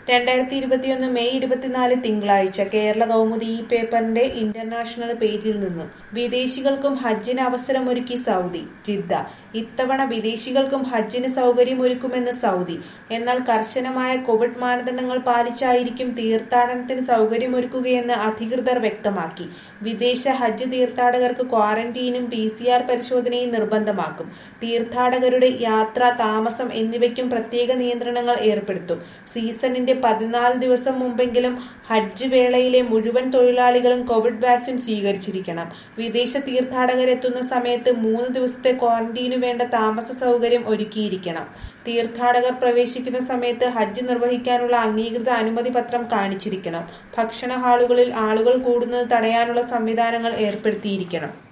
രണ്ടായിരത്തി ഇരുപത്തിയൊന്ന് മെയ് ഇരുപത്തിനാല് തിങ്കളാഴ്ച കേരള കൗമുദി ഈ പേപ്പറിന്റെ ഇന്റർനാഷണൽ പേജിൽ നിന്ന് വിദേശികൾക്കും ഹജ്ജിന് അവസരമൊരുക്കി സൗദി ജിദ്ദ ഇത്തവണ വിദേശികൾക്കും ഹജ്ജിന് സൗകര്യമൊരുക്കുമെന്ന് സൗദി എന്നാൽ കർശനമായ കോവിഡ് മാനദണ്ഡങ്ങൾ പാലിച്ചായിരിക്കും തീർത്ഥാടനത്തിന് സൗകര്യമൊരുക്കുകയെന്ന് അധികൃതർ വ്യക്തമാക്കി വിദേശ ഹജ്ജ് തീർത്ഥാടകർക്ക് ക്വാറന്റീനും പി സി ആർ പരിശോധനയും നിർബന്ധമാക്കും തീർത്ഥാടകരുടെ യാത്ര താമസം എന്നിവയ്ക്കും പ്രത്യേക നിയന്ത്രണങ്ങൾ ഏർപ്പെടുത്തും സീസണിന്റെ പതിനാല് ദിവസം മുമ്പെങ്കിലും ഹജ്ജ് വേളയിലെ മുഴുവൻ തൊഴിലാളികളും കോവിഡ് വാക്സിൻ സ്വീകരിച്ചിരിക്കണം വിദേശ തീർത്ഥാടകരെത്തുന്ന സമയത്ത് മൂന്ന് ദിവസത്തെ ക്വാറന്റീനു വേണ്ട താമസ സൗകര്യം ഒരുക്കിയിരിക്കണം തീർത്ഥാടകർ പ്രവേശിക്കുന്ന സമയത്ത് ഹജ്ജ് നിർവഹിക്കാനുള്ള അംഗീകൃത അനുമതി പത്രം കാണിച്ചിരിക്കണം ഭക്ഷണ ഹാളുകളിൽ ആളുകൾ കൂടുന്നത് തടയാനുള്ള സംവിധാനങ്ങൾ ഏർപ്പെടുത്തിയിരിക്കണം